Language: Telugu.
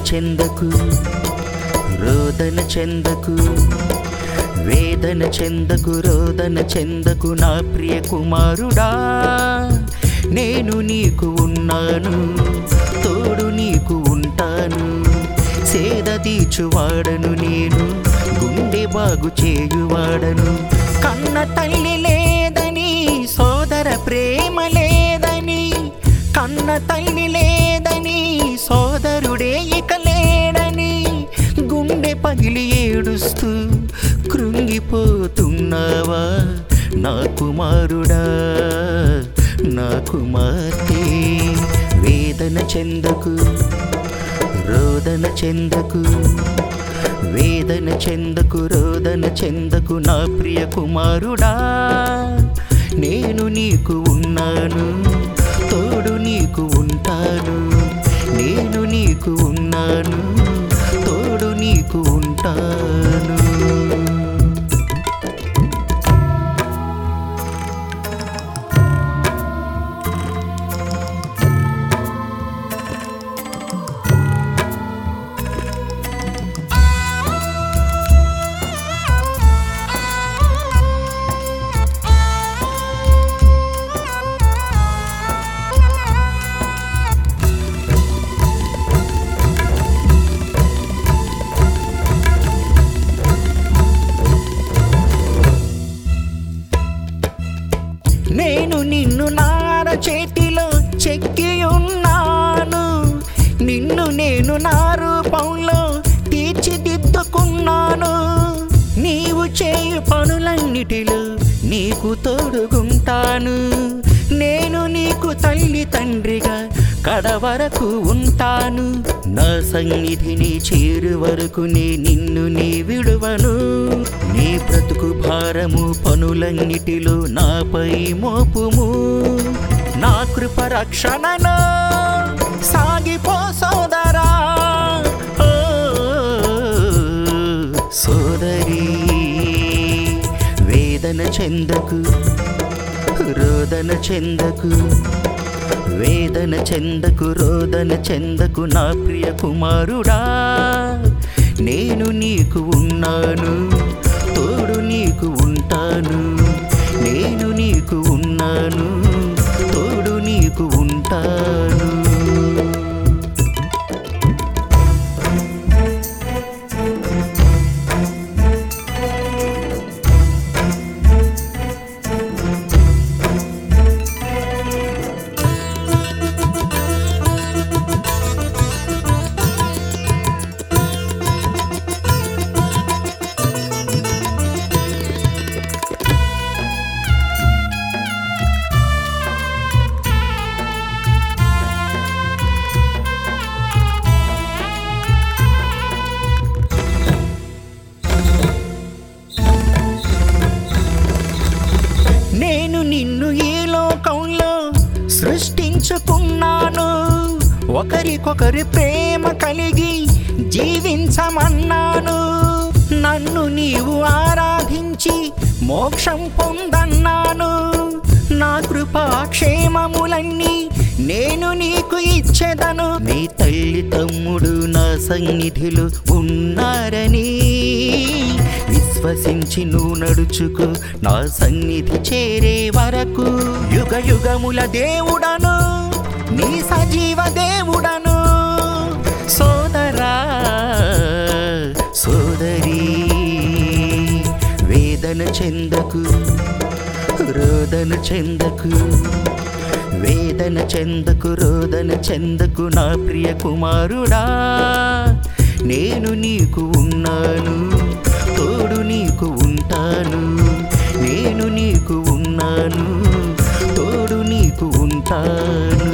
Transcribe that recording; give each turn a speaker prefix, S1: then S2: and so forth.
S1: చెందకు రోదన చెందకు వేదన చెందకు రోదన చెందకు నా ప్రియ కుమారుడా నేను నీకు ఉన్నాను తోడు నీకు ఉంటాను సేద తీర్చువాడను నేను గుండె బాగు చేయువాడను కన్న తల్లి లేదని సోదర ప్రేమ లేదని కన్న తల్లి లేదని సోదరుడే ఇక లేడని గుండె పగిలి ఏడుస్తూ కృంగిపోతున్నావా నా కుమారుడా నా కుమార్తె వేదన చెందకు రోదన చెందకు వేదన చెందకు రోదన చెందకు నా ప్రియ కుమారుడా నేను నీకు ఉన్నాను తోడు నీకు ఉంటాను నేను నీకు ఉన్నాను తోడు నీకు ఉంటాను నేను నిన్ను నార చేతిలో చెక్కి ఉన్నాను నిన్ను నేను నా రూపంలో తీర్చిదిద్దుకున్నాను నీవు చేయు పనులన్నిటిలో నీకు తోడుగుంటాను నేను నీకు తల్లి తండ్రిగా కడవరకు ఉంటాను నా సన్నిధిని చేరు వరకు నే నిన్ను నీ విడువను నీ బ్రతుకు భారము పనులన్నిటిలో నాపై మోపుము నా కృప రక్షణను సాగిపో సోదరా ఓ, సోదరి వేదన చెందకు రోదన చెందకు వేదన చెందకు రోదన చెందకు నా ప్రియ కుమారుడా నేను నీకు ఉన్నాను తోడు నీకు ఉంటాను నేను నీకు ఉన్నాను తోడు నీకు ఉంటాను నేను నిన్ను ఈ లోకంలో సృష్టించుకున్నాను ఒకరికొకరి ప్రేమ కలిగి జీవించమన్నాను నన్ను నీవు ఆరాధించి మోక్షం పొందన్నాను నా కృపా క్షేమములన్నీ నేను నీకు ఇచ్చేదను నీ తల్లి తమ్ముడు నా సన్నిధిలో ఉన్నారని విశ్వసించి నువ్వు నడుచుకు నా సన్నిధి చేరే వరకు యుగ యుగముల దేవుడను నీ సజీవ దేవుడను సోదరా సోదరి వేదన చెందకు రోదన చెందకు వేదన చెందకు రోదన చెందకు నా ప్రియ కుమారుడా నేను నీకు ఉన్నాను తోడు నీకు ఉంటాను నేను నీకు ఉన్నాను తోడు నీకు ఉంటాను